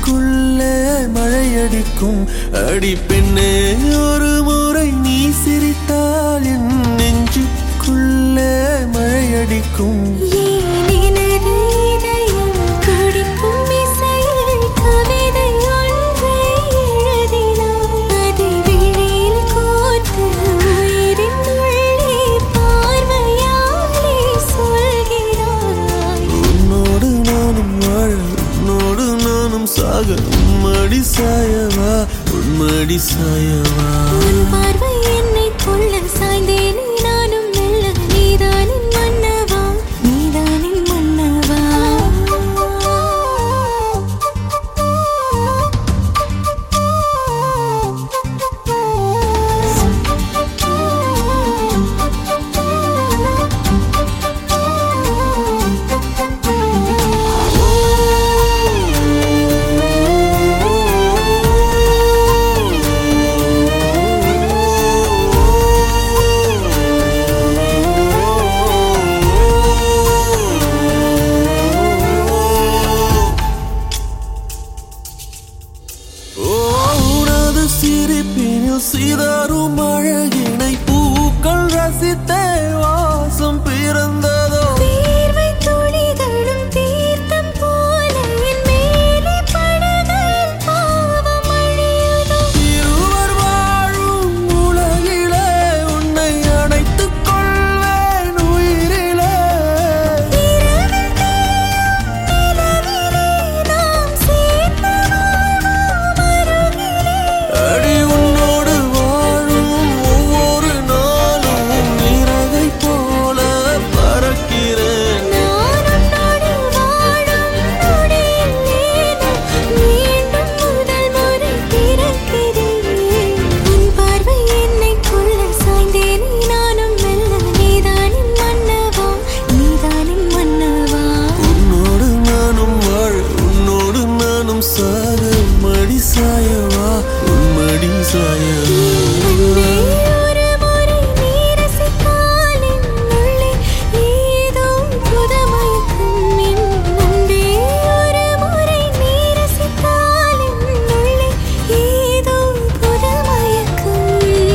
நெஞ்சுக்குள்ளே மழையடிக்கும் அடி பெண்ணே ஒரு முறை நீ சிரித்தால் என் நெஞ்சுக்குள்ளே மழையடிக்கும் ஏன் எனது இதயம் துடிக்கும் இசையில் கவிதை ஒன்றை எழுதினாய். அதை விழியில் கோர்த்து உயிரின் உள்ளே பார்வையாலே சொல்கிறாய். உன்னோடு நானும் வாழ உன்னோடு நானும் சாக உம்மடி சாயவா உன்மடி சாயவா உன் பார்வை என்னை கொள்ள சாய்ந்தேனே நானும் மெல்ல நீதானின் மன்னவா நீதானின் மன்னவா ஓ, உனது சிரிப்பினில் சிதறும் அழகினை பூக்கள் ரசித்தே வாசம் பிறந்ததோ தீர்வை துளிகளும் தீர்த்தம் போல என் மேலே படுகையில் பாவம் அழியுதோ இருவர் வாழும் உலகிலே உன்னை அணைத்துக் கொள்வேன் உயிரிலே இரவில் தேயும் நிலவிலே நாம் சேர்ந்து வாழ்வோம் அருகிலே அடி உன்னோடு வாழும் ஒவ்வொரு நாளும் நிறவை போல பறக்கிறேன் நான் உன்னோடு வாழும் நொடியில் ஏனோ மீண்டும் முதல் முறை பிறக்கிறேன் உன் பார்வை என்னை கொள்ள சாய்ந்தேனே நானும் மெல்ல நீதானின் மன்னவா நீதானின் மன்னவா உன்னோடு நானும் வாழ உன்னோடு நானும் சாக மடி சாயவா உன்மடி சாயவா அன்பே ஒரு முறை நீ ரசித்தால் என் உள்ளே ஏதோ புது மயக்கம் என் அன்பே ஒரு முறை நீ ரசித்தால் என் உள்ளே ஏதோ புது மயக்கம்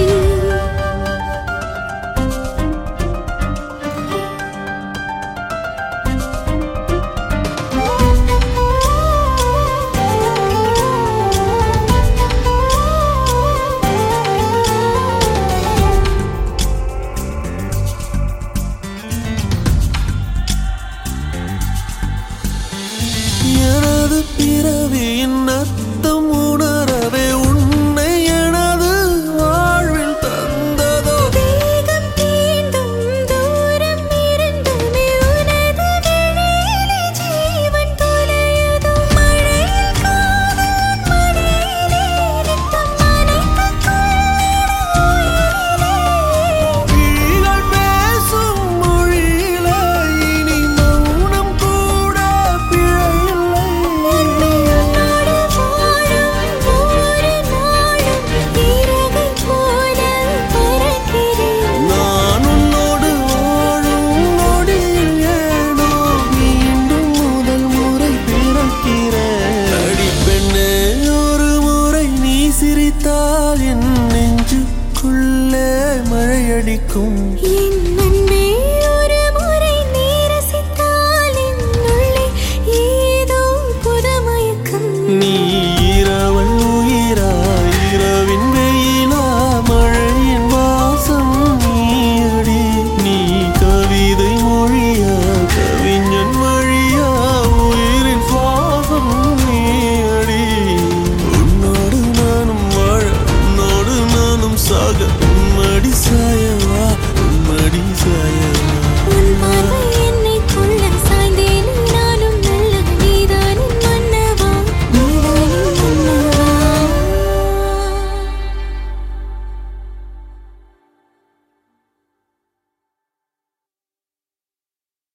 எனது பிறவியின் அர்த்தம் உணரவே உன்னை எனது வாழ்வில் தந்ததோ வேகம் தீண்டும் தூரம் இருந்துமே உனது விழியிலே ஜீவன் தொலையுதோ மழையில் காதல் மடியிலே ரத்தம் நனைத்துக் கொள்ளிட உயிரிலே விழிகள் பேசும் மொழியிலே இனி மௌனம் கூட பிழையில்லை உன்னோடு வாழும் ஒவ்வொரு நாளும் இறகை போல பறக்கிறேன் நான் உன்னோடு வாழும் நொடியில் ஏனோ மீண்டும் முதல் முறை பிறக்கிறேன் அடி பெண்ணே ஒரு முறை நீ சிரித்தால் என் நெஞ்சுக்குள்ளே மழையடிக்கும் என் அன்பே ஒரு முறை நீ ரசித்தால் என் உள்ளே ஏதோ புது மயக்கம் நீ